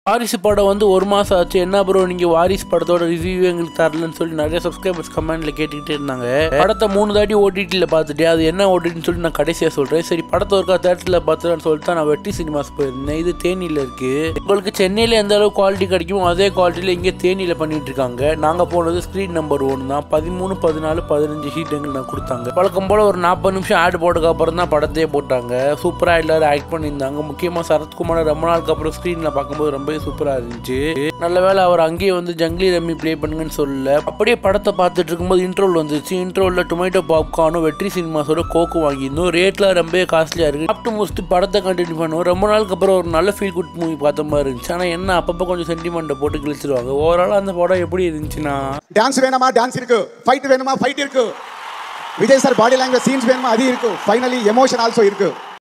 வாரிசு படம் வந்து ஒரு மாதம் ஆச்சு என்ன ப்ரோ நீங்கள் வாரிசு படத்தோட ரிவ்யூ எங்களுக்கு தரலன்னு சொல்லி நிறைய சப்ஸ்கிரைபர்ஸ் கமெண்ட்ல கேட்டுக்கிட்டே இருந்தாங்க படத்தை மூணு தாட்டி ஓடிடியில் பார்த்துட்டு அது என்ன ஓடிடின்னு சொல்லி நான் கடைசியாக சொல்கிறேன் சரி படத்தை ஒருக்கா தேட்டரில் பார்த்துன்னு சொல்லிட்டு தான் நான் வெற்றி சினிமாஸ் போயிருந்தேன் இது தேனியில் இருக்குது உங்களுக்கு சென்னையில் எந்த அளவுக்கு குவாலிட்டி கிடைக்குமோ அதே குவாலிட்டியில் இங்கே தேனியில் பண்ணிட்டு இருக்காங்க நாங்கள் போனது ஸ்க்ரீன் நம்பர் ஒன்று தான் பதிமூணு பதினாலு பதினஞ்சு சீட் எங்களுக்கு நான் கொடுத்தாங்க வழக்கம் போல் ஒரு நாற்பது நிமிஷம் ஆட் போட்டதுக்கு அப்புறம் தான் படத்தையே போட்டாங்க சூப்பராக எல்லாரும் ஆக்ட் பண்ணியிருந்தாங்க முக்கியமாக சரத்குமார் ரொம்ப நாளுக்கு அப்புறம் ஸ்க்ரீனில் பார்க்கும்போது ரொம்பவே சூப்பராக இருந்துச்சு நல்ல வேளை அவர் அங்கேயே வந்து ஜங்லி ரம்மி ப்ளே பண்ணுங்கன்னு சொல்லல அப்படியே படத்தை பார்த்துட்டு இருக்கும்போது இன்ட்ரோல் வந்துச்சு இன்ட்ரோலில் டொமேட்டோ பாப்கார்னும் வெற்றி சினிமாஸோட கோக்கு வாங்கியிருந்தோம் ரேட்லாம் ரொம்ப காஸ்ட்லியாக இருக்குது சாப்பிட்டு முடிச்சுட்டு படத்தை கண்டினியூ பண்ணுவோம் ரொம்ப நாளுக்கு அப்புறம் ஒரு நல்ல ஃபீல் குட் மூவி பார்த்த மாதிரி இருந்துச்சு ஆனால் என்ன அப்பப்போ கொஞ்சம் சென்டிமெண்ட்டை போட்டு கிழிச்சிருவாங்க ஓவராலாக அந்த படம் எப்படி இருந்துச்சுன்னா டான்ஸ் வேணுமா டான்ஸ் இருக்கு ஃபைட் வேணுமா ஃபைட் இருக்கு Vijay sir body language scenes வேணுமா அது இருக்கு ஃபைனலி எமோஷன் ஆல்சோ இருக்கு